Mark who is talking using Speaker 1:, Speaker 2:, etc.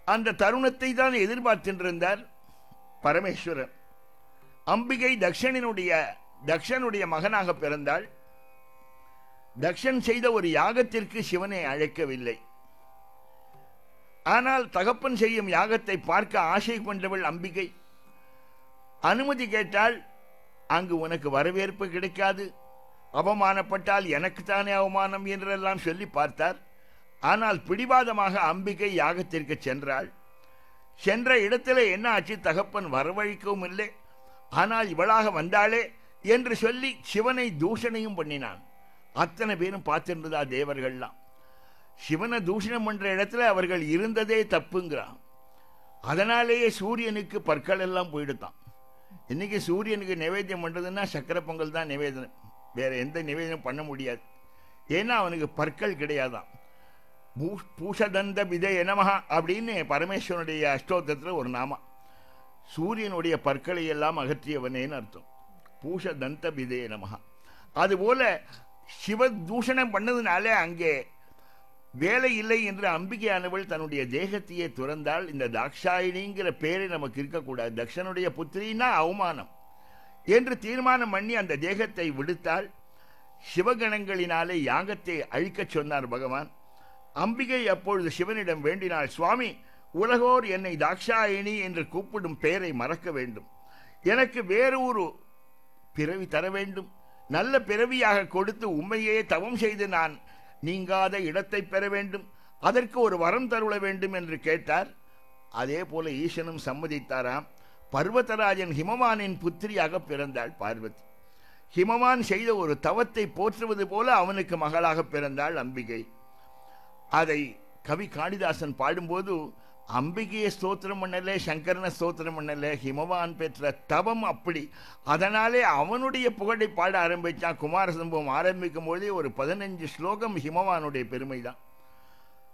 Speaker 1: அந்த தருணத்தை தான் எதிர்பார்த்திருந்தார் பரமேஸ்வரன் அம்பிகை தக்ஷனினுடைய தக்ஷனுடைய மகனாக பிறந்தாள் தக்ஷன் செய்த ஒரு யாகத்திற்கு சிவனை அழைக்கவில்லை ஆனால் தகப்பன் செய்யும் யாகத்தை பார்க்க ஆசை கொண்டவள் அம்பிகை அனுமதி கேட்டால் அங்கு உனக்கு வரவேற்பு கிடைக்காது அவமானப்பட்டால் எனக்குத்தானே அவமானம் என்றெல்லாம் சொல்லி பார்த்தார் ஆனால் பிடிவாதமாக அம்பிகை யாகத்திற்கு சென்றாள் சென்ற இடத்துல என்ன ஆச்சு தகப்பன் வரவழைக்கவும் இல்லை ஆனால் இவளாக வந்தாளே என்று சொல்லி சிவனை தூஷணையும் பண்ணினான் அத்தனை பேரும் பார்த்திருந்ததா தேவர்கள்லாம் சிவனை தூஷணம் பண்ற இடத்துல அவர்கள் இருந்ததே தப்புங்கிறான் அதனாலேயே சூரியனுக்கு பற்கள் எல்லாம் போயிடுத்தான் இன்னைக்கு சூரியனுக்கு நிவேத்தியம் பண்றதுன்னா சக்கரை பொங்கல் தான் நிவேதனம் வேற எந்த நிவேதனம் பண்ண முடியாது ஏன்னா அவனுக்கு பற்கள் கிடையாதான் பூ- பூஷதந்த விதய நமஹா அப்படின்னு பரமேஸ்வரனுடைய அஷ்டோத்தத்தில் ஒரு நாமா சூரியனுடைய பற்களை எல்லாம் அகற்றியவனேன்னு அர்த்தம் பூஷதந்த விதய நமஹா அதுபோல சிவ தூஷணம் பண்ணதுனாலே அங்கே வேலை இல்லை என்று அம்பிகையானவள் தன்னுடைய தேகத்தையே துறந்தால் இந்த தாக்ஷாயினிங்கிற பேரை நமக்கு இருக்கக்கூடாது தக்ஷனுடைய புத்திரின்னா அவமானம் என்று தீர்மானம் பண்ணி அந்த தேகத்தை விடுத்தால் சிவகணங்களினாலே யாகத்தை அழிக்கச் சொன்னார் பகவான் அம்பிகை அப்பொழுது சிவனிடம் வேண்டினாள் சுவாமி உலகோர் என்னை தாக்ஷாயினி என்று கூப்பிடும் பெயரை மறக்க வேண்டும் எனக்கு வேறு ஒரு பிறவி தர வேண்டும் நல்ல பிறவியாக கொடுத்து உண்மையே தவம் செய்து நான் நீங்காத இடத்தை பெற வேண்டும் அதற்கு ஒரு வரம் தருள வேண்டும் என்று கேட்டார் அதே போல ஈசனும் சம்மதித்தாராம் பர்வதராஜன் ஹிமவானின் புத்திரியாக பிறந்தாள் பார்வதி ஹிமவான் செய்த ஒரு தவத்தை போற்றுவது போல அவனுக்கு மகளாக பிறந்தாள் அம்பிகை அதை கவி காளிதாசன் பாடும்போது அம்பிகையை ஸ்தோத்திரம் பண்ணல சங்கரனை ஸ்தோத்திரம் பண்ணல ஹிமவான் பெற்ற தவம் அப்படி அதனாலே அவனுடைய புகழை பாட ஆரம்பித்தான் குமார சம்பவம் ஆரம்பிக்கும் போதே ஒரு பதினஞ்சு ஸ்லோகம் ஹிமவானுடைய பெருமைதான்